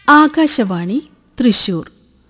ആകാശവാണി തൃശൂർ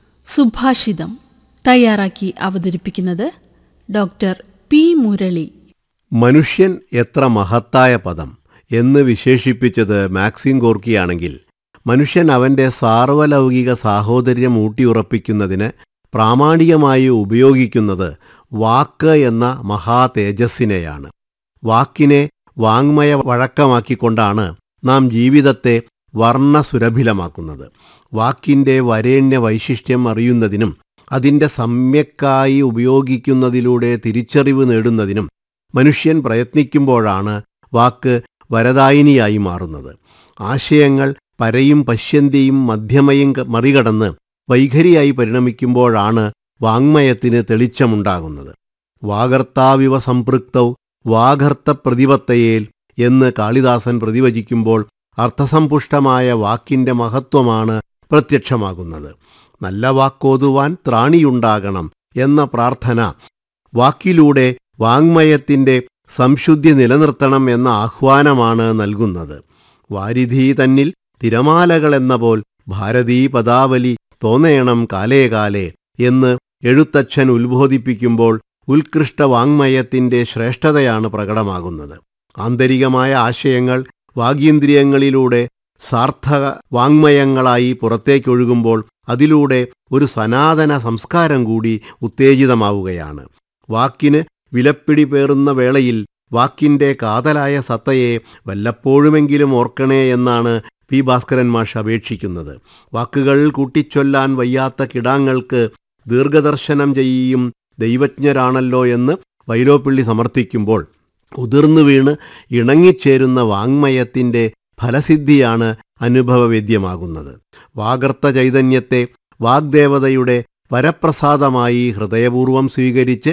സുഭാഷിതം തയ്യാറാക്കി അവതരിപ്പിക്കുന്നത് ഡോക്ടർ പി മുരളി മനുഷ്യൻ എത്ര മഹത്തായ പദം എന്ന് വിശേഷിപ്പിച്ചത് മാക്സിം ഗോർക്കിയാണെങ്കിൽ മനുഷ്യൻ അവൻ്റെ സാർവലൗകിക സാഹോദര്യം ഊട്ടിയുറപ്പിക്കുന്നതിന് പ്രാമാണികമായി ഉപയോഗിക്കുന്നത് വാക്ക് എന്ന മഹാ തേജസ്സിനെയാണ് വാക്കിനെ വാങ്മയ വഴക്കമാക്കിക്കൊണ്ടാണ് നാം ജീവിതത്തെ വർണ്ണസുരഭിലമാക്കുന്നത് വാക്കിൻ്റെ വരേണ്യ വൈശിഷ്ട്യം അറിയുന്നതിനും അതിൻ്റെ സമ്യക്കായി ഉപയോഗിക്കുന്നതിലൂടെ തിരിച്ചറിവ് നേടുന്നതിനും മനുഷ്യൻ പ്രയത്നിക്കുമ്പോഴാണ് വാക്ക് വരദായിനിയായി മാറുന്നത് ആശയങ്ങൾ പരയും പശ്യന്തിയും മധ്യമയും ക- മറികടന്ന് വൈഖരിയായി പരിണമിക്കുമ്പോഴാണ് വാങ്മയത്തിന് തെളിച്ചമുണ്ടാകുന്നത് വാഗർത്താവിവ സംപൃക്തൗ വാഗർത്ത പ്രതിപത്തയേൽ എന്ന് കാളിദാസൻ പ്രതിവചിക്കുമ്പോൾ അർത്ഥസമ്പുഷ്ടമായ വാക്കിൻ്റെ മഹത്വമാണ് പ്രത്യക്ഷമാകുന്നത് നല്ല വാക്കോതുവാൻ ത്രാണിയുണ്ടാകണം എന്ന പ്രാർത്ഥന വാക്കിലൂടെ വാങ്മയത്തിൻ്റെ സംശുദ്ധി നിലനിർത്തണം എന്ന ആഹ്വാനമാണ് നൽകുന്നത് വാരിധി തന്നിൽ തിരമാലകളെന്ന പോൽ ഭാരതീ പദാവലി തോന്നേണം കാലേ കാലേ എന്ന് എഴുത്തച്ഛൻ ഉത്ബോധിപ്പിക്കുമ്പോൾ ഉത്കൃഷ്ട വാങ്മയത്തിൻ്റെ ശ്രേഷ്ഠതയാണ് പ്രകടമാകുന്നത് ആന്തരികമായ ആശയങ്ങൾ വാഗീന്ദ്രിയങ്ങളിലൂടെ സാർത്ഥക വാങ്മയങ്ങളായി പുറത്തേക്കൊഴുകുമ്പോൾ അതിലൂടെ ഒരു സനാതന സംസ്കാരം കൂടി ഉത്തേജിതമാവുകയാണ് വാക്കിന് വിലപ്പിടി പേറുന്ന വേളയിൽ വാക്കിൻ്റെ കാതലായ സത്തയെ വല്ലപ്പോഴുമെങ്കിലും ഓർക്കണേ എന്നാണ് പി ഭാസ്കരൻ മാഷ് അപേക്ഷിക്കുന്നത് വാക്കുകൾ കൂട്ടിച്ചൊല്ലാൻ വയ്യാത്ത കിടാങ്ങൾക്ക് ദീർഘദർശനം ചെയ്യും ദൈവജ്ഞരാണല്ലോ എന്ന് വൈലോപ്പിള്ളി സമർത്ഥിക്കുമ്പോൾ ഉതിർന്നു വീണ് ഇണങ്ങിച്ചേരുന്ന വാങ്മയത്തിൻ്റെ ഫലസിദ്ധിയാണ് അനുഭവവേദ്യമാകുന്നത് വാഗർത്ത ചൈതന്യത്തെ വാഗ്ദേവതയുടെ വരപ്രസാദമായി ഹൃദയപൂർവം സ്വീകരിച്ച്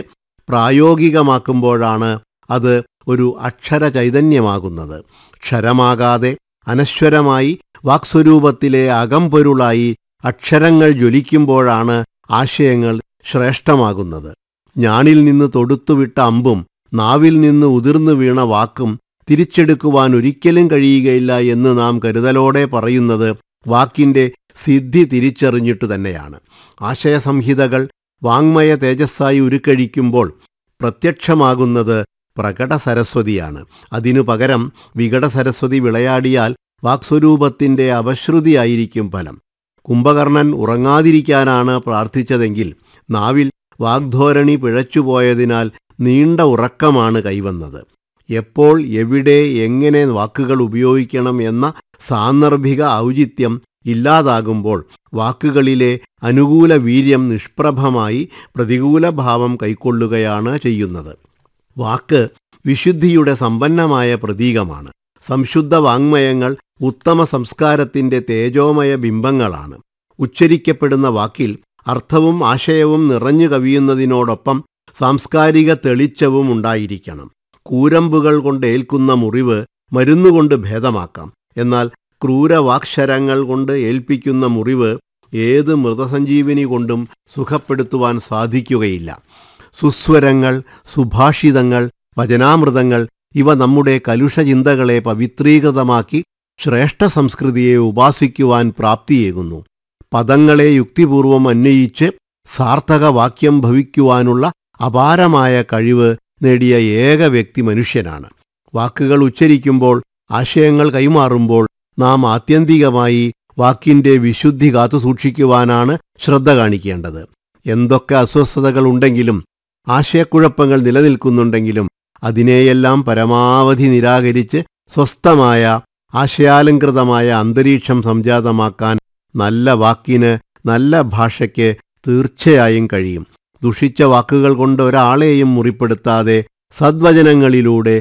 പ്രായോഗികമാക്കുമ്പോഴാണ് അത് ഒരു അക്ഷര ചൈതന്യമാകുന്നത് ക്ഷരമാകാതെ അനശ്വരമായി വാക്സ്വരൂപത്തിലെ അകംപൊരുളായി അക്ഷരങ്ങൾ ജ്വലിക്കുമ്പോഴാണ് ആശയങ്ങൾ ശ്രേഷ്ഠമാകുന്നത് ഞാണിൽ നിന്ന് തൊടുത്തുവിട്ട അമ്പും നാവിൽ നിന്ന് ഉതിർന്നു വീണ വാക്കും തിരിച്ചെടുക്കുവാൻ ഒരിക്കലും കഴിയുകയില്ല എന്ന് നാം കരുതലോടെ പറയുന്നത് വാക്കിൻ്റെ സിദ്ധി തിരിച്ചറിഞ്ഞിട്ടു തന്നെയാണ് ആശയസംഹിതകൾ വാങ്മയ തേജസ്സായി ഉരുക്കഴിക്കുമ്പോൾ പ്രത്യക്ഷമാകുന്നത് പ്രകട സരസ്വതിയാണ് അതിനു പകരം വികട സരസ്വതി വിളയാടിയാൽ വാക്സ്വരൂപത്തിൻ്റെ അപശ്രുതിയായിരിക്കും ഫലം കുംഭകർണൻ ഉറങ്ങാതിരിക്കാനാണ് പ്രാർത്ഥിച്ചതെങ്കിൽ നാവിൽ വാഗ്ധോരണി പിഴച്ചുപോയതിനാൽ നീണ്ട ഉറക്കമാണ് കൈവന്നത് എപ്പോൾ എവിടെ എങ്ങനെ വാക്കുകൾ ഉപയോഗിക്കണം എന്ന സാന്ദർഭിക ഔചിത്യം ഇല്ലാതാകുമ്പോൾ വാക്കുകളിലെ അനുകൂല വീര്യം നിഷ്പ്രഭമായി പ്രതികൂല ഭാവം കൈക്കൊള്ളുകയാണ് ചെയ്യുന്നത് വാക്ക് വിശുദ്ധിയുടെ സമ്പന്നമായ പ്രതീകമാണ് സംശുദ്ധ വാങ്മയങ്ങൾ ഉത്തമ സംസ്കാരത്തിൻ്റെ തേജോമയ ബിംബങ്ങളാണ് ഉച്ചരിക്കപ്പെടുന്ന വാക്കിൽ അർത്ഥവും ആശയവും നിറഞ്ഞു കവിയുന്നതിനോടൊപ്പം സാംസ്കാരിക തെളിച്ചവും ഉണ്ടായിരിക്കണം കൂരമ്പുകൾ കൊണ്ട് ഏൽക്കുന്ന മുറിവ് മരുന്നുകൊണ്ട് ഭേദമാക്കാം എന്നാൽ ക്രൂരവാക്ഷരങ്ങൾ കൊണ്ട് ഏൽപ്പിക്കുന്ന മുറിവ് ഏത് മൃതസഞ്ജീവിനി കൊണ്ടും സുഖപ്പെടുത്തുവാൻ സാധിക്കുകയില്ല സുസ്വരങ്ങൾ സുഭാഷിതങ്ങൾ വചനാമൃതങ്ങൾ ഇവ നമ്മുടെ കലുഷ ചിന്തകളെ പവിത്രീകൃതമാക്കി ശ്രേഷ്ഠ സംസ്കൃതിയെ ഉപാസിക്കുവാൻ പ്രാപ്തിയേകുന്നു പദങ്ങളെ യുക്തിപൂർവം അന്വയിച്ച് സാർത്ഥക വാക്യം ഭവിക്കുവാനുള്ള അപാരമായ കഴിവ് നേടിയ ഏക വ്യക്തി മനുഷ്യനാണ് വാക്കുകൾ ഉച്ചരിക്കുമ്പോൾ ആശയങ്ങൾ കൈമാറുമ്പോൾ നാം ആത്യന്തികമായി വാക്കിൻ്റെ വിശുദ്ധി കാത്തുസൂക്ഷിക്കുവാനാണ് ശ്രദ്ധ കാണിക്കേണ്ടത് എന്തൊക്കെ അസ്വസ്ഥതകൾ ഉണ്ടെങ്കിലും ആശയക്കുഴപ്പങ്ങൾ നിലനിൽക്കുന്നുണ്ടെങ്കിലും അതിനെയെല്ലാം പരമാവധി നിരാകരിച്ച് സ്വസ്ഥമായ ആശയാലങ്കൃതമായ അന്തരീക്ഷം സംജാതമാക്കാൻ നല്ല വാക്കിന് നല്ല ഭാഷയ്ക്ക് തീർച്ചയായും കഴിയും ദുഷിച്ച വാക്കുകൾ കൊണ്ട് ഒരാളെയും മുറിപ്പെടുത്താതെ സദ്വചനങ്ങളിലൂടെ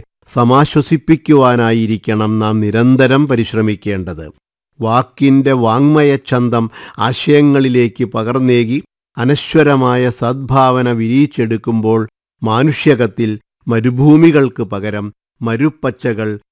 സമാശ്വസിപ്പിക്കുവാനായിരിക്കണം നാം നിരന്തരം പരിശ്രമിക്കേണ്ടത് വാക്കിൻ്റെ വാങ്മയച്ഛന്തം ആശയങ്ങളിലേക്ക് പകർന്നേകി അനശ്വരമായ സദ്ഭാവന വിരിയിച്ചെടുക്കുമ്പോൾ മാനുഷ്യകത്തിൽ മരുഭൂമികൾക്ക് പകരം മരുപ്പച്ചകൾ